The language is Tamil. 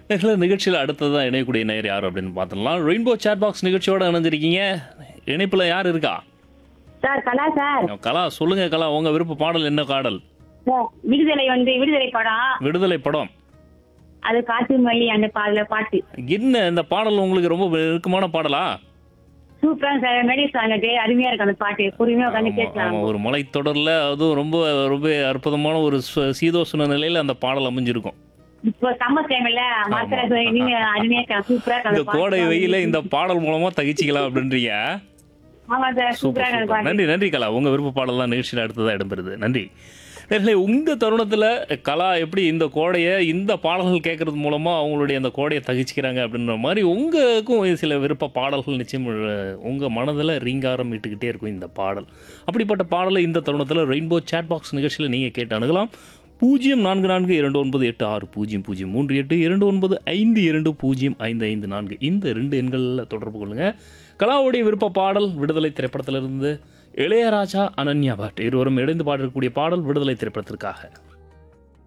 நேர்கள நிகழ்ச்சியில் அடுத்ததான் இணையக்கூடிய நேர் யார் அப்படின்னு பார்த்துடலாம் ரெயின்போ சேட் பாக்ஸ் நிகழ்ச்சியோட இணைஞ்சிருக்கீங்க இணைப்புல யார் இருக்கா சார் கலா சார் கலா சொல்லுங்க கலா உங்க விருப்ப பாடல் என்ன பாடல் சார் விடுதலை வந்து விடுதலை படம் விடுதலை படம் அது காற்று மொழி அந்த பாடல பாட்டு என்ன இந்த பாடல் உங்களுக்கு ரொம்ப நெருக்கமான பாடலா சூப்பரா சார் மெடி சாங் அது அருமையா இருக்கு அந்த பாட்டு பொறுமையா உட்காந்து கேட்கலாம் ஆமா, ஒரு மலைத்தொடர்ல அதுவும் ரொம்ப ரொம்ப அற்புதமான ஒரு சு- சீதோஷ்ண நிலையில அந்த பாடல் அமைஞ்சிருக்கும் இப்போ சம்மர் டைம்ல மாத்திரை நீங்க அருமையா இருக்கலாம் சூப்பரா இருக்கு இந்த அந்த பாட்டு. கோடை வெயில இந்த பாடல் மூலமா தகிச்சிக்கலாம் அப்படின்றீங்க ஆமா சார் சூப்பர் சூப்பரா இருக்கு அந்த சூப்பர் பாட்டு நன்றி நன்றி கலா உங்க விருப்ப பாடல் தான் நிகழ்ச்சியில் அடுத்ததா இடம்பெறுது நன்றி நேர்களே இந்த தருணத்துல கலா எப்படி இந்த கோடையை இந்த பாடல்கள் கேட்கறது மூலமா அவங்களுடைய அந்த கோடையை தகிச்சிக்கிறாங்க அப்படின்ற மாதிரி உங்களுக்கும் சில விருப்ப பாடல்கள் நிச்சயம் அஹ், உங்க மனதில் ரீங்காரம் இட்டுக்கிட்டே இருக்கும் இந்த பாடல் அப்படிப்பட்ட பாடலை இந்த தருணத்தில் ரெயின்போ சேட் பாக்ஸ் நிகழ்ச்சியில் நீங்கள் கேட்டு அணுகலாம் பூஜ்ஜியம் நான்கு நான்கு இரண்டு ஒன்பது எட்டு ஆறு பூஜ்ஜியம் பூஜ்ஜியம் மூன்று எட்டு இரண்டு ஒன்பது ஐந்து இரண்டு பூஜ்ஜியம் ஐந்து ஐந்து நான்கு இந்த ரெண்டு எண்களில் தொடர்பு கொள்ளுங்கள் கலாவுடைய விருப்ப பாடல் விடுதலை திரைப்படத்திலிருந்து இளையராஜா அனன்யா பட் இருவரும் இணைந்து பாடக்கூடிய பாடல் விடுதலை திரைப்படத்திற்காக